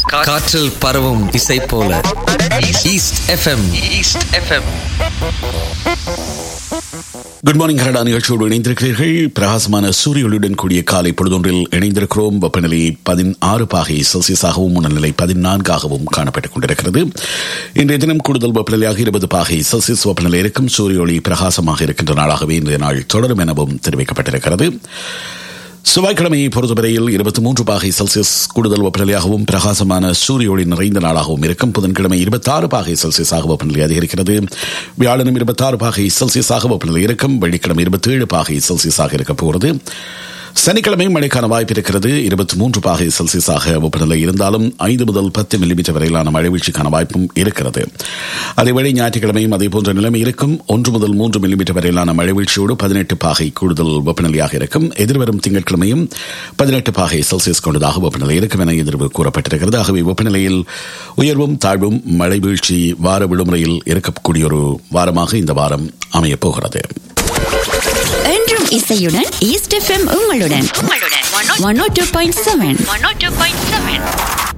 காற்றில் பரவும் இசை போல East FM East FM good morning Canada நிகழ்ச்சியோடு இணைந்திருக்கிறீர்கள் பிரகாசமான சூரியொளியுடன் கூடிய காலை பொழுதொன்றில் இணைந்திருக்கிறோம் வெப்பநிலை பதினாறு பாகை செல்சியஸாகவும் உணர்நிலை பதினான்காகவும் காணப்பட்டுக் கொண்டிருக்கிறது இன்றைய தினம் கூடுதல் வெப்பநிலையாக இருபது பாகை செல்சியஸ் வெப்பநிலை இருக்கும் சூரியொளி பிரகாசமாக இருக்கின்ற நாளாகவே இன்றைய நாள் தொடரும் எனவும் தெரிவிக்கப்பட்டிருக்கிறது செவ்வாய்க்கிழமையை பொறுத்தவரையில் இருபத்தி மூன்று பாகை செல்சியஸ் கூடுதல் வெப்பநிலையாகவும் பிரகாசமான சூரிய ஒளி நிறைந்த நாளாகவும் இருக்கும் புதன்கிழமை இருபத்தாறு பாகை செல்சியஸாக வெப்பநிலை அதிகரிக்கிறது வியாழனும் இருபத்தாறு பாகை செல்சியஸாக வெப்பநிலை இருக்கும் வெள்ளிக்கிழமை இருபத்தேழு பாகை செல்சியஸாக இருக்க போகிறது சனிக்கிழமை மழைக்கான வாய்ப்பு இருக்கிறது இருபத்தி மூன்று பாகை செல்சியஸாக வெப்பநிலை இருந்தாலும் ஐந்து முதல் பத்து மில்லிமீட்டர் வரையிலான மழை வீழ்ச்சிக்கான வாய்ப்பும் இருக்கிறது அதேவேளை ஞாயிற்றுக்கிழமையும் அதே போன்ற நிலைமை இருக்கும் ஒன்று முதல் மூன்று மில்லிமீட்டர் வரையிலான மழை வீழ்ச்சியோடு பதினெட்டு பாகை கூடுதல் வெப்பநிலையாக இருக்கும் எதிர்வரும் திங்கட்கிழமையும் பதினெட்டு பாகை செல்சியஸ் கொண்டதாக வெப்பநிலை இருக்கும் என எதிர்வு கூறப்பட்டிருக்கிறது ஆகவே வெப்பநிலையில் உயர்வும் தாழ்வும் மழை வீழ்ச்சி வார விடுமுறையில் இருக்கக்கூடிய ஒரு வாரமாக இந்த வாரம் அமையப் போகிறது என்றும் இசையுடன் ஈஸ்ட் எஃப்எம் உங்களுடன் one O two point seven one O two point seven